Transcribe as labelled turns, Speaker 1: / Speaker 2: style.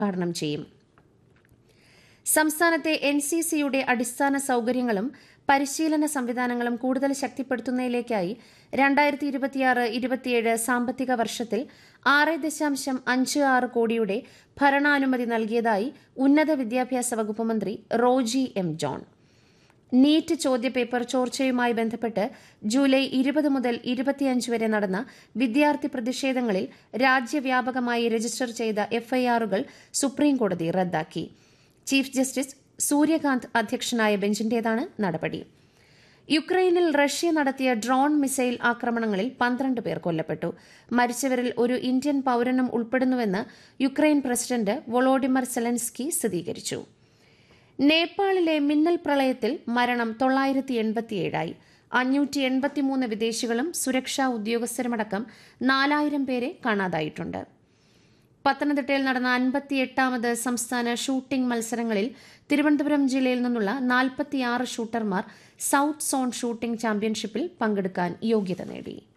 Speaker 1: ഉദ്ഘാടനം ചെയ്യും സംസ്ഥാനത്തെ എൻ സി സിയുടെ അടിസ്ഥാന സൌകര്യങ്ങളും പരിശീലന സംവിധാനങ്ങളും കൂടുതൽ ശക്തിപ്പെടുത്തുന്നതിലേക്കായി രണ്ടായിരത്തി ഇരുപത്തിയാറ് ഇരുപത്തിയേഴ് സാമ്പത്തിക വർഷത്തിൽ ആറ് ദശാംശം അഞ്ച് ആറ് കോടിയുടെ ഭരണാനുമതി നൽകിയതായി ഉന്നത വിദ്യാഭ്യാസ വകുപ്പ് മന്ത്രി റോജി എം ജോൺ നീറ്റ് ചോദ്യപേപ്പർ ചോർച്ചയുമായി ബന്ധപ്പെട്ട് ജൂലൈ ഇരുപത് മുതൽ ഇരുപത്തിയഞ്ച് വരെ നടന്ന വിദ്യാർത്ഥി പ്രതിഷേധങ്ങളിൽ രാജ്യവ്യാപകമായി രജിസ്റ്റർ ചെയ്ത എഫ്ഐആറുകൾ സുപ്രീംകോടതി റദ്ദാക്കി ചീഫ് ജസ്റ്റിസ് സൂര്യകാന്ത് അധ്യക്ഷനായ ബെഞ്ചിന്റേതാണ് നടപടി യുക്രൈനിൽ റഷ്യ നടത്തിയ ഡ്രോൺ മിസൈൽ ആക്രമണങ്ങളിൽ പന്ത്രണ്ട് പേർ കൊല്ലപ്പെട്ടു മരിച്ചവരിൽ ഒരു ഇന്ത്യൻ പൌരനും ഉൾപ്പെടുന്നുവെന്ന് യുക്രൈൻ പ്രസിഡന്റ് വൊളോഡിമർ സെലൻസ്കി സ്ഥിരീകരിച്ചു നേപ്പാളിലെ മിന്നൽ പ്രളയത്തിൽ മരണം തൊള്ളായിരത്തി എൺപത്തിയേഴായി അഞ്ഞൂറ്റി എൺപത്തിമൂന്ന് വിദേശികളും സുരക്ഷാ ഉദ്യോഗസ്ഥരുമടക്കം നാലായിരം പേരെ കാണാതായിട്ടുണ്ട് പത്തനംതിട്ടയിൽ നടന്ന അൻപത്തിയെട്ടാമത് സംസ്ഥാന ഷൂട്ടിംഗ് മത്സരങ്ങളിൽ തിരുവനന്തപുരം ജില്ലയിൽ നിന്നുള്ള നാൽപ്പത്തിയാറ് ഷൂട്ടർമാർ സൌത്ത് സോൺ ഷൂട്ടിംഗ് ചാമ്പ്യൻഷിപ്പിൽ പങ്കെടുക്കാൻ യോഗ്യത നേടി